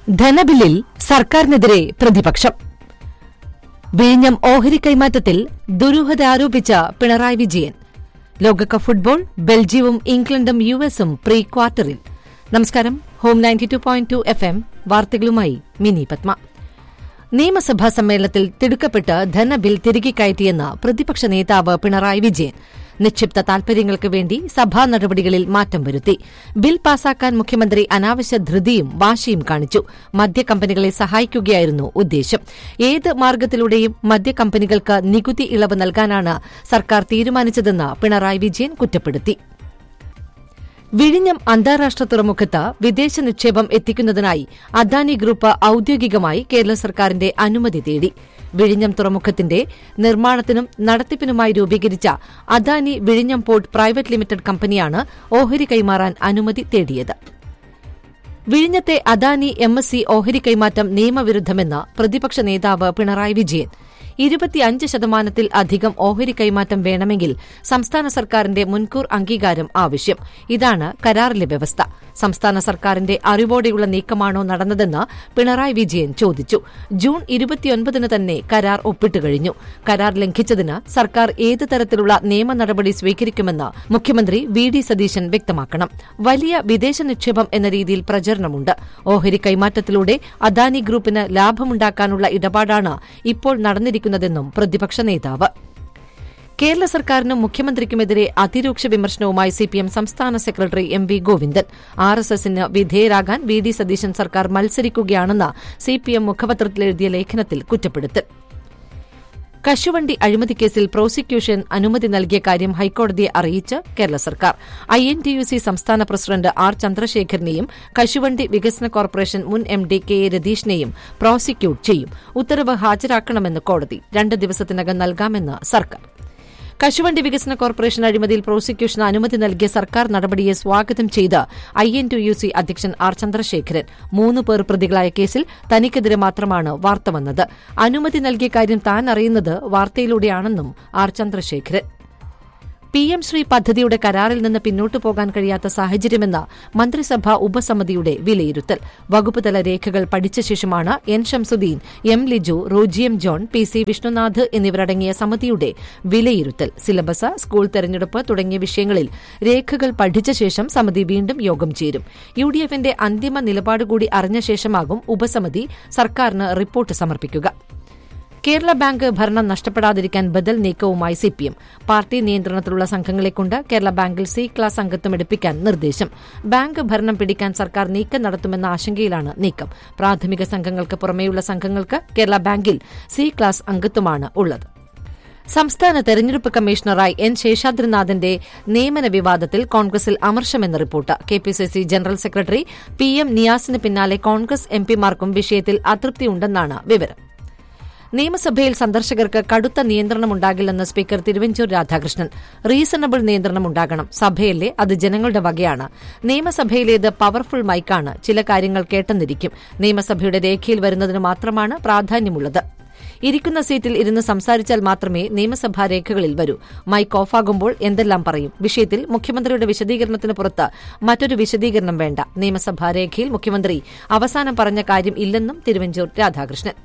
ധനബില്ലിൽ സർക്കാരിനെതിരെ പ്രതിപക്ഷം വിഴിഞ്ഞം ഓഹരി കൈമാറ്റത്തിൽ ദുരൂഹത ആരോപിച്ച പിണറായി വിജയൻ ലോകകപ്പ് ഫുട്ബോൾ ബെൽജിയവും ഇംഗ്ലണ്ടും യുഎസും പ്രീ ക്വാർട്ടറിൽ നമസ്കാരം home ninety two point two F M വാർത്തകളുമായി മിനി പത്മ നിയമസഭാ സമ്മേളനത്തിൽ തിടുക്കപ്പെട്ട് ധനബിൽ തിരികെ കയറ്റിയെന്ന് പ്രതിപക്ഷ നേതാവ് പിണറായി വിജയൻ നിക്ഷിപ്ത താൽപര്യങ്ങൾക്ക് വേണ്ടി സഭാ നടപടികളിൽ മാറ്റം വരുത്തി ബിൽ പാസാക്കാൻ മുഖ്യമന്ത്രി അനാവശ്യ ധൃതിയും വാശിയും കാണിച്ചു മദ്യകമ്പനികളെ സഹായിക്കുകയായിരുന്നു ഉദ്ദേശം ഏത് മാർഗത്തിലൂടെയും മദ്യകമ്പനികൾക്ക് നികുതി ഇളവ് നൽകാനാണ് സർക്കാർ തീരുമാനിച്ചതെന്ന് പിണറായി വിജയൻ കുറ്റപ്പെടുത്തി വിഴിഞ്ഞം അന്താരാഷ്ട്ര തുറമുഖത്ത് വിദേശ നിക്ഷേപം എത്തിക്കുന്നതിനായി അദാനി ഗ്രൂപ്പ് ഔദ്യോഗികമായി കേരള സർക്കാരിന്റെ അനുമതി തേടി വിഴിഞ്ഞം തുറമുഖത്തിന്റെ നിർമ്മാണത്തിനും നടത്തിപ്പിനുമായി രൂപീകരിച്ച അദാനി വിഴിഞ്ഞം പോർട്ട് പ്രൈവറ്റ് ലിമിറ്റഡ് കമ്പനിയാണ് ഓഹരി കൈമാറാൻ അനുമതി തേടിയത് വിഴിഞ്ഞത്തെ അദാനി എം എസ് സി ഓഹരി കൈമാറ്റം നിയമവിരുദ്ധമെന്ന് പ്രതിപക്ഷ നേതാവ് പിണറായി വിജയൻ ഇരുപത്തിയഞ്ച് ശതമാനത്തിൽ അധികം ഓഹരി കൈമാറ്റം വേണമെങ്കിൽ സംസ്ഥാന സർക്കാരിന്റെ മുൻകൂർ അംഗീകാരം ആവശ്യം ഇതാണ് കരാറിലെ വ്യവസ്ഥ സംസ്ഥാന സർക്കാരിന്റെ അറിവോടെയുള്ള നീക്കമാണോ നടന്നതെന്ന് പിണറായി വിജയൻ ചോദിച്ചു ജൂൺ ഇരുപത്തിയൊൻപതിന് തന്നെ കരാർ ഒപ്പിട്ട് കഴിഞ്ഞു കരാർ ലംഘിച്ചതിന് സർക്കാർ ഏത് തരത്തിലുള്ള നിയമ നടപടി സ്വീകരിക്കുമെന്ന് മുഖ്യമന്ത്രി വി ഡി സതീശൻ വ്യക്തമാക്കണം വലിയ വിദേശ നിക്ഷേപം എന്ന രീതിയിൽ പ്രചരണമുണ്ട് ഓഹരി കൈമാറ്റത്തിലൂടെ അദാനി ഗ്രൂപ്പിന് ലാഭമുണ്ടാക്കാനുള്ള ഇടപാടാണ് ഇപ്പോൾ നടന്നിരിക്കുന്നതെന്നും പ്രതിപക്ഷ നേതാവ് കേരള സർക്കാരിനും മുഖ്യമന്ത്രിക്കുമെതിരെ അതിരൂക്ഷ വിമർശനവുമായി സിപിഎം സംസ്ഥാന secretary M V Govindan R S എസിന് വിധേയരാകാൻ വി ഡി സതീശൻ സർക്കാർ മത്സരിക്കുകയാണെന്ന് സിപിഎം മുഖപത്രത്തിൽ എഴുതിയ ലേഖനത്തിൽ കുറ്റപ്പെടുത്തൽ കശുവണ്ടി അഴിമതി കേസിൽ പ്രോസിക്യൂഷൻ അനുമതി നൽകിയ കാര്യം ഹൈക്കോടതിയെ അറിയിച്ച് കേരള സർക്കാർ I N T U C സംസ്ഥാന പ്രസിഡന്റ് ആർ ചന്ദ്രശേഖരനെയും കശുവണ്ടി വികസന കോർപ്പറേഷൻ മുൻ എം ഡി കെ എ രതീഷിനെയും പ്രോസിക്യൂട്ട് ചെയ്യും ഉത്തരവ് ഹാജരാക്കണമെന്ന് കോടതി രണ്ട് ദിവസത്തിനകം നൽകാമെന്ന് സർക്കാർ കശുവണ്ടി വികസന കോർപ്പറേഷൻ അഴിമതിയിൽ പ്രോസിക്യൂഷന് അനുമതി നൽകിയ സർക്കാർ നടപടിയെ സ്വാഗതം ചെയ്ത് I N T U C അധ്യക്ഷൻ ആർ ചന്ദ്രശേഖരൻ മൂന്ന് പേർ പ്രതികളായ കേസിൽ തനിക്കെതിരെ മാത്രമാണ് വാർത്ത വന്നത് അനുമതി നൽകിയ കാര്യം താൻ അറിയുന്നത് വാർത്തയിലൂടെയാണെന്നും R Chandrasekharan P M Shri പദ്ധതിയുടെ കരാറിൽ നിന്ന് പിന്നോട്ടു പോകാൻ കഴിയാത്ത സാഹചര്യമെന്ന മന്ത്രിസഭാ ഉപസമിതിയുടെ വിലയിരുത്തൽ വകുപ്പുതല രേഖകൾ പഠിച്ച ശേഷമാണ് എൻ ഷംസുദ്ദീൻ എം ലിജു റോജിയം ജോൺ പി സി വിഷ്ണുനാഥ് എന്നിവരടങ്ങിയ സമിതിയുടെ വിലയിരുത്തൽ സിലബസ് സ്കൂൾ തെരഞ്ഞെടുപ്പ് തുടങ്ങിയ വിഷയങ്ങളിൽ രേഖകൾ പഠിച്ച ശേഷം സമിതി വീണ്ടും യോഗം ചേരും യു ഡി എഫിന്റെ അന്തിമ നിലപാട് കൂടി അറിഞ്ഞ ശേഷമാകും ഉപസമിതി സർക്കാരിന് റിപ്പോർട്ട് സമർപ്പിക്കുക കേരള ബാങ്ക് ഭരണം നഷ്ടപ്പെടാതിരിക്കാൻ ബദൽ നീക്കവുമായി സിപിഎം പാർട്ടി നിയന്ത്രണത്തിലുള്ള സംഘങ്ങളെക്കൊണ്ട് കേരള ബാങ്കിൽ സി ക്ലാസ് അംഗത്വം എടുപ്പിക്കാൻ നിർദ്ദേശം ബാങ്ക് ഭരണം പിടിക്കാൻ സർക്കാർ നീക്കം നടത്തുമെന്ന ആശങ്കയിലാണ് നീക്കം പ്രാഥമിക സംഘങ്ങൾക്ക് പുറമെയുള്ള സംഘങ്ങൾക്ക് കേരള ബാങ്കിൽ സി ക്ലാസ് അംഗത്വമാണ് ഉള്ളത് സംസ്ഥാന തെരഞ്ഞെടുപ്പ് കമ്മീഷണറായി എൻ ശേഷാദ്രിനാഥിന്റെ നിയമന വിവാദത്തിൽ കോൺഗ്രസിൽ അമർഷമെന്ന report KPCC general secretary P M നിയാസിന് പിന്നാലെ കോൺഗ്രസ് എംപിമാർക്കും വിഷയത്തിൽ അതൃപ്തിയുണ്ടെന്നാണ് വിവരം നിയമസഭയിൽ സന്ദർശകർക്ക് കടുത്ത നിയന്ത്രണമുണ്ടാകില്ലെന്ന് സ്പീക്കർ തിരുവഞ്ചൂർ രാധാകൃഷ്ണൻ റീസണബിൾ നിയന്ത്രണമുണ്ടാകണം സഭയല്ലേ അത് ജനങ്ങളുടെ വകയാണ് നിയമസഭയിലേത് പവർഫുൾ മൈക്കാണ് ചില കാര്യങ്ങൾ കേട്ടെന്നിരിക്കും നിയമസഭയുടെ രേഖയിൽ വരുന്നതിന് മാത്രമാണ് പ്രാധാന്യമുള്ളത് ഇരിക്കുന്ന സീറ്റിൽ ഇരുന്ന് സംസാരിച്ചാൽ മാത്രമേ നിയമസഭാ രേഖകളിൽ വരൂ മൈക്ക് ഓഫാകുമ്പോൾ എന്തെല്ലാം പറയും വിഷയത്തിൽ മുഖ്യമന്ത്രിയുടെ വിശദീകരണത്തിന് പുറത്ത് മറ്റൊരു വിശദീകരണം വേണ്ട നിയമസഭാ രേഖയിൽ മുഖ്യമന്ത്രി അവസാനം പറഞ്ഞ കാര്യം ഇല്ലെന്നും തിരുവഞ്ചൂർ രാധാകൃഷ്ണൻ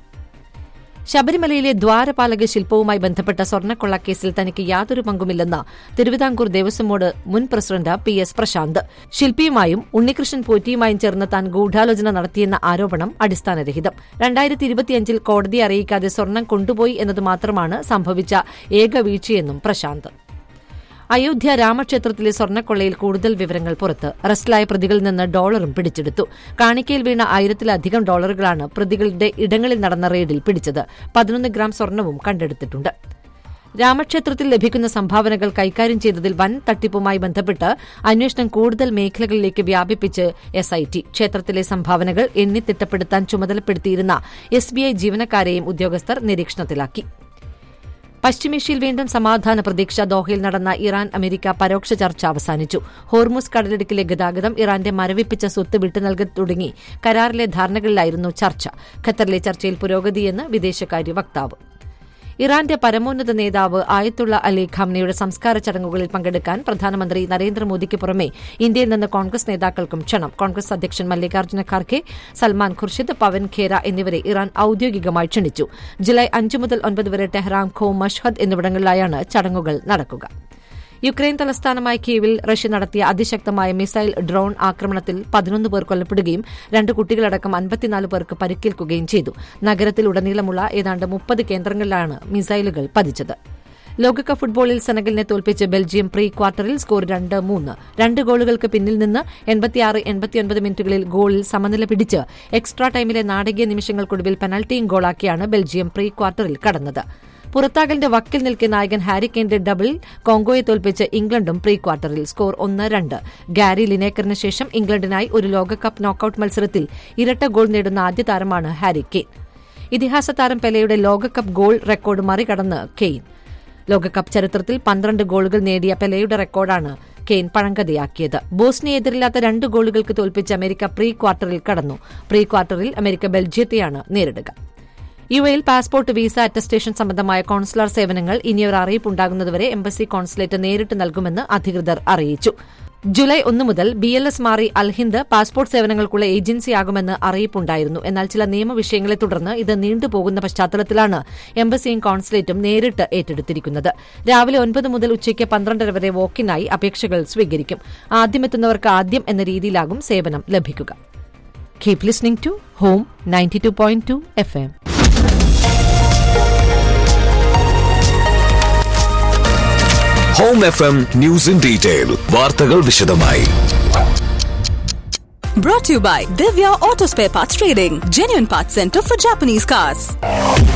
ശബരിമലയിലെ ദ്വാരപാലക ശില്പവുമായി ബന്ധപ്പെട്ട സ്വർണ്ണക്കൊള്ളക്കേസിൽ തനിക്ക് യാതൊരു പങ്കുമില്ലെന്ന് തിരുവിതാംകൂർ ദേവസ്വം ബോർഡ് മുൻ പ്രസിഡന്റ് പി എസ് പ്രശാന്ത് ശില്പിയുമായും ഉണ്ണികൃഷ്ണൻ പോറ്റിയുമായും ചേർന്ന് താൻ ഗൂഢാലോചന നടത്തിയെന്ന ആരോപണം അടിസ്ഥാനരഹിതം രണ്ടായിരത്തി ഇരുപത്തിയഞ്ചിൽ കോടതിയെ അറിയിക്കാതെ സ്വർണം കൊണ്ടുപോയി എന്നത് മാത്രമാണ് സംഭവിച്ച ഏക വീഴ്ചയെന്നും പ്രശാന്ത് അയോധ്യ രാമക്ഷേത്രത്തിലെ സ്വർണ്ണക്കൊള്ളയിൽ കൂടുതൽ വിവരങ്ങൾ പുറത്ത് അറസ്റ്റിലായ പ്രതികളിൽ നിന്ന് ഡോളറും പിടിച്ചെടുത്തു കാണിക്കയിൽ വീണ ആയിരത്തിലധികം ഡോളറുകളാണ് പ്രതികളുടെ ഇടങ്ങളിൽ നടന്ന റെയ്ഡിൽ പിടിച്ചത് പതിനൊന്ന് ഗ്രാം സ്വർണവും കണ്ടെടുത്തിട്ടുണ്ട് രാമക്ഷേത്രത്തിൽ ലഭിക്കുന്ന സംഭാവനകൾ കൈകാര്യം ചെയ്തതിൽ വൻ തട്ടിപ്പുമായി ബന്ധപ്പെട്ട് അന്വേഷണം കൂടുതൽ മേഖലകളിലേക്ക് വ്യാപിപ്പിച്ച് എസ്ഐടി ക്ഷേത്രത്തിലെ സംഭാവനകൾ എണ്ണിത്തിട്ടപ്പെടുത്താൻ ചുമതലപ്പെടുത്തിയിരുന്ന എസ്ബിഐ ജീവനക്കാരെയും ഉദ്യോഗസ്ഥർ നിരീക്ഷണത്തിലാക്കി പശ്ചിമേഷ്യയിൽ വീണ്ടും സമാധാന പ്രതീക്ഷ ദോഹയിൽ നടന്ന ഇറാൻ അമേരിക്ക പരോക്ഷ ചർച്ച അവസാനിച്ചു ഹോർമുസ് കടലിടുക്കിലെ ഗതാഗതം ഇറാന്റെ മരവിപ്പിച്ച സ്വത്ത് വിട്ടുനൽകി തുടങ്ങി കരാറിലെ ധാരണകളിലായിരുന്നു ചർച്ച ഖത്തറിലെ ചർച്ചയിൽ പുരോഗതിയെന്ന് വിദേശകാര്യ വക്താവ് ഇറാന്റെ പരമോന്നത നേതാവ് ആയത്തുള്ള അലി ഖംനയുടെ സംസ്കാര ചടങ്ങുകളിൽ പങ്കെടുക്കാൻ പ്രധാനമന്ത്രി നരേന്ദ്രമോദിക്ക് പുറമെ ഇന്ത്യയിൽ നിന്ന് കോൺഗ്രസ് നേതാക്കൾക്കും ക്ഷണം കോൺഗ്രസ് അധ്യക്ഷൻ മല്ലികാർജ്ജുന ഖാർഗെ സൽമാൻ ഖുർഷിദ് പവൻ ഖേര എന്നിവരെ ഇറാൻ ഔദ്യോഗികമായി ക്ഷണിച്ചു ജൂലൈ അഞ്ച് മുതൽ ഒൻപത് വരെ ടെഹ്റാം ഖോ മഷ്ഹദ് എന്നിവിടങ്ങളിലായാണ് ചടങ്ങുകൾ നടക്കുക യുക്രൈൻ തലസ്ഥാനമായ കീവിൽ റഷ്യ നടത്തിയ അതിശക്തമായ മിസൈൽ ഡ്രോൺ ആക്രമണത്തിൽ പതിനൊന്ന് പേർ കൊല്ലപ്പെടുകയും രണ്ട് കുട്ടികളടക്കം അൻപത്തിനാല് പേർക്ക് പരിക്കേൽക്കുകയും ചെയ്തു നഗരത്തിൽ ഉടനീളമുള്ള ഏതാണ്ട് മുപ്പത് കേന്ദ്രങ്ങളിലാണ് മിസൈലുകൾ പതിച്ചത് ലോകകപ്പ് ഫുട്ബോളിൽ സെനഗലിനെ തോൽപ്പിച്ച് ബെൽജിയം പ്രീ ക്വാർട്ടറിൽ സ്കോർ രണ്ട് മൂന്ന് രണ്ട് ഗോളുകൾക്ക് പിന്നിൽ നിന്ന് എൺപത്തിയാറ് എൺപത്തിയൊൻപത് മിനിറ്റുകളിൽ ഗോളിൽ സമനില പിടിച്ച് എക്സ്ട്രാ ടൈമിലെ നാടകീയ നിമിഷങ്ങൾക്കൊടുവിൽ പെനൽറ്റിയും ഗോളാക്കിയാണ് ബെൽജിയം പ്രീ ക്വാർട്ടറിൽ കടന്നത് പുറത്താകലിന്റെ വക്കിൽ നിൽക്കെ നായകൻ ഹാരി കെയിന്റെ ഡബിൾ കോങ്കോയെ തോൽപ്പിച്ച് ഇംഗ്ലണ്ടും പ്രീ ക്വാർട്ടറിൽ സ്കോർ ഒന്ന് രണ്ട് ഗാരി ലിനേക്കറിന് ശേഷം ഇംഗ്ലണ്ടിനായി ഒരു ലോകകപ്പ് നോക്കൌട്ട് മത്സരത്തിൽ ഇരട്ട ഗോൾ നേടുന്ന ആദ്യ താരമാണ് ഹാരി കെയ്ൻ ഇതിഹാസ താരം പെലയുടെ ലോകകപ്പ് ഗോൾ റെക്കോർഡ് മറികടന്ന് കെയ്ൻ ലോകകപ്പ് ചരിത്രത്തിൽ പന്ത്രണ്ട് ഗോളുകൾ നേടിയ പെലയുടെ റെക്കോർഡാണ് കെയ്ൻ പഴങ്കഥയാക്കിയത് ബോസ്നിയെ എതിരില്ലാത്ത രണ്ട് ഗോളുകൾക്ക് തോൽപ്പിച്ച് അമേരിക്ക പ്രീ ക്വാർട്ടറിൽ കടന്നു പ്രീ ക്വാർട്ടറിൽ അമേരിക്ക ബെൽജിയത്തെയാണ് നേരിടുക യു എയിൽ പാസ്പോർട്ട് വീസ അറ്റസ്റ്റേഷൻ സംബന്ധമായ കോൺസുലർ സേവനങ്ങൾ ഇനിയൊരു അറിയിപ്പുണ്ടാകുന്നതുവരെ എംബസി കോൺസുലേറ്റ് നേരിട്ട് നൽകുമെന്ന് അധികൃതർ അറിയിച്ചു ജൂലൈ ഒന്ന് മുതൽ ബി എൽ എസ് മാറി അൽഹിന്ദ് പാസ്പോർട്ട് സേവനങ്ങൾക്കുള്ള ഏജൻസിയാകുമെന്ന് അറിയിപ്പുണ്ടായിരുന്നു എന്നാൽ ചില നിയമവിഷയങ്ങളെ തുടർന്ന് ഇത് നീണ്ടുപോകുന്ന പശ്ചാത്തലത്തിലാണ് എംബസിയും കോൺസുലേറ്റും നേരിട്ട് ഏറ്റെടുത്തിരിക്കുന്നത് രാവിലെ ഒൻപത് മുതൽ ഉച്ചയ്ക്ക് പന്ത്രണ്ടര വരെ വോക്കിനായി അപേക്ഷകൾ സ്വീകരിക്കും ആദ്യമെത്തുന്നവർക്ക് ആദ്യം എന്ന രീതിയിലാകും സേവനം ലഭിക്കുക keep listening to home ninety two point two F M home F M news in detail വാർത്തകൾ വിശദമായി Brought to you by Divya Auto Spare Parts Trading, genuine parts center for Japanese cars.